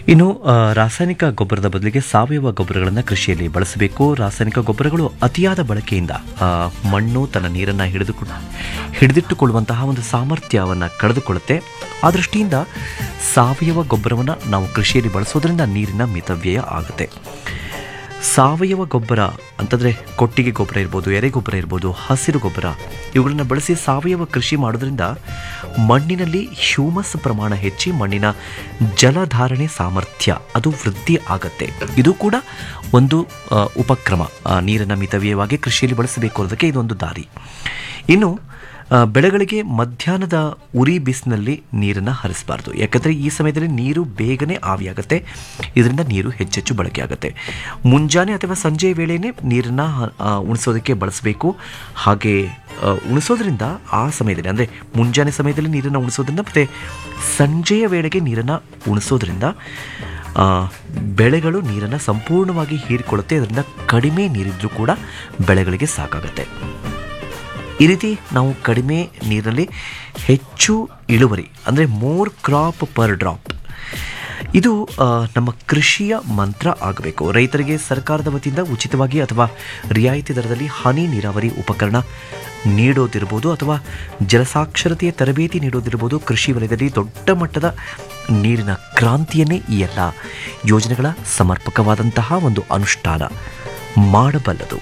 ಇನ್ನು ಆ, ರಾಸಾಯನಿಕ ಗೊಬ್ಬರದ ಬದಲಿಗೆ ಸಾವಯವ ಗೊಬ್ಬರಗಳನ್ನು ಕೃಷಿಯಲ್ಲಿ ಬಳಸಬೇಕು ರಾಸಾಯನಿಕ ಗೊಬ್ಬರಗಳು ಅತಿಯಾದ ಬಳಕೆಯಿಂದ ಆ, ಮಣ್ಣು ತನ್ನ ನೀರನ್ನು ಹಿಡಿದು ಹಿಡಿದಿಟ್ಟುಕೊಳ್ಳುವಂತಹ ಒಂದು ಸಾಮರ್ಥ್ಯವನ್ನು ಕಳೆದುಕೊಳ್ಳುತ್ತೆ ಆ ದೃಷ್ಟಿಯಿಂದ ಸಾವಯವ ಗೊಬ್ಬರವನ್ನು ನಾವು ಕೃಷಿಯಲ್ಲಿ ಬಳಸೋದ್ರಿಂದ ನೀರಿನ ಮಿತವ್ಯಯ ಆಗುತ್ತೆ ಸಾವಯವ ಗೊಬ್ಬರ ಅಂತಂದರೆ ಕೊಟ್ಟಿಗೆ ಗೊಬ್ಬರ ಇರ್ಬೋದು ಎರೆಗೊಬ್ಬರ ಇರ್ಬೋದು ಹಸಿರು ಗೊಬ್ಬರ ಇವುಗಳನ್ನು ಬಳಸಿ ಸಾವಯವ ಕೃಷಿ ಮಾಡೋದ್ರಿಂದ ಮಣ್ಣಿನಲ್ಲಿ ಹ್ಯೂಮಸ್ ಪ್ರಮಾಣ ಹೆಚ್ಚಿ ಮಣ್ಣಿನ ಜಲಧಾರಣೆ ಸಾಮರ್ಥ್ಯ ಅದು ವೃದ್ಧಿ ಆಗತ್ತೆ ಇದು ಕೂಡ ಒಂದು ಆ, ಉಪಕ್ರಮ ಆ, ನೀರನ್ನು ಮಿತವ್ಯಯವಾಗಿ ಕೃಷಿಯಲ್ಲಿ ಬಳಸಬೇಕು ಅನ್ನೋದಕ್ಕೆ ಇದೊಂದು ದಾರಿ ಇನ್ನು ಆ, ಬೆಳೆಗಳಿಗೆ ಮಧ್ಯಾಹ್ನದ ಉರಿ ಬಿಸಿನಲ್ಲಿ ನೀರನ್ನು ಹರಿಸಬಾರ್ದು ಯಾಕಂದರೆ ಈ ಸಮಯದಲ್ಲಿ ನೀರು ಬೇಗನೆ ಆವಿಯಾಗುತ್ತೆ ಇದರಿಂದ ನೀರು ಹೆಚ್ಚೆಚ್ಚು ಬಳಕೆ ಆಗುತ್ತೆ ಮುಂಜಾನೆ ಅಥವಾ ಸಂಜೆಯ ವೇಳೆಯೇ ನೀರನ್ನು ಉಣಿಸೋದಕ್ಕೆ ಬಳಸಬೇಕು ಹಾಗೆ ಆ, ಉಣಿಸೋದ್ರಿಂದ ಆ ಸಮಯದಲ್ಲಿ ಅಂದರೆ ಮುಂಜಾನೆ ಸಮಯದಲ್ಲಿ ನೀರನ್ನು ಉಣಿಸೋದ್ರಿಂದ ಮತ್ತು ಸಂಜೆಯ ವೇಳೆಗೆ ನೀರನ್ನು ಉಣಿಸೋದ್ರಿಂದ ಆ, ಬೆಳೆಗಳು ನೀರನ್ನು ಸಂಪೂರ್ಣವಾಗಿ ಹೀರಿಕೊಳ್ಳುತ್ತೆ ಅದರಿಂದ ಕಡಿಮೆ ನೀರಿದ್ರೂ ಕೂಡ ಬೆಳೆಗಳಿಗೆ ಸಾಕಾಗುತ್ತೆ ಈ ರೀತಿ ನಾವು ಕಡಿಮೆ ನೀರಿನಲ್ಲಿ ಹೆಚ್ಚು ಇಳುವರಿ ಅಂದರೆ ಮೋರ್ ಕ್ರಾಪ್ ಪರ್ ಡ್ರಾಪ್ ಇದು ಆ, ನಮ್ಮ ಕೃಷಿಯ ಮಂತ್ರ ಆಗಬೇಕು ರೈತರಿಗೆ ಸರ್ಕಾರದ ವತಿಯಿಂದ ಉಚಿತವಾಗಿ ಅಥವಾ ರಿಯಾಯಿತಿ ದರದಲ್ಲಿ ಹನಿ ನೀರಾವರಿ ಉಪಕರಣ ನೀಡೋದಿರ್ಬೋದು ಅಥವಾ ಜಲಸಾಕ್ಷರತೆಯ ತರಬೇತಿ ನೀಡೋದಿರ್ಬೋದು ಕೃಷಿ ವಲಯದಲ್ಲಿ ದೊಡ್ಡ ಮಟ್ಟದ ನೀರಿನ ಕ್ರಾಂತಿಯನ್ನೇ ಈ ಎಲ್ಲ ಯೋಜನೆಗಳ ಸಮರ್ಪಕವಾದಂತಹ ಒಂದು ಅನುಷ್ಠಾನ ಮಾಡಬಲ್ಲದು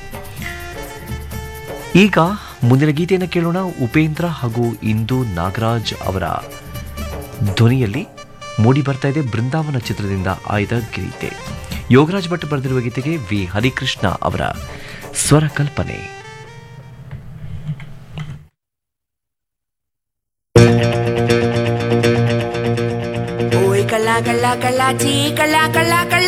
ಈಗ ಮುಂದಿನ ಗೀತೆಯನ್ನು ಕೇಳೋಣ ಉಪೇಂದ್ರ ಹಾಗೂ ಇಂದು ನಾಗರಾಜ್ ಅವರ ಧ್ವನಿಯಲ್ಲಿ ಮೂಡಿ ಬರ್ತಾ ಇದೆ ಬೃಂದಾವನ ಚಿತ್ರದಿಂದ ಆಯ್ದ ಗೀತೆ ಯೋಗರಾಜ್ ಭಟ್ ಬರೆದಿರುವ ಗೀತೆಗೆ ವಿ ಹರಿಕೃಷ್ಣ ಅವರ ಸ್ವರ ಕಲ್ಪನೆ Uy, cala, cala, cala, chi, cala, cala, cala.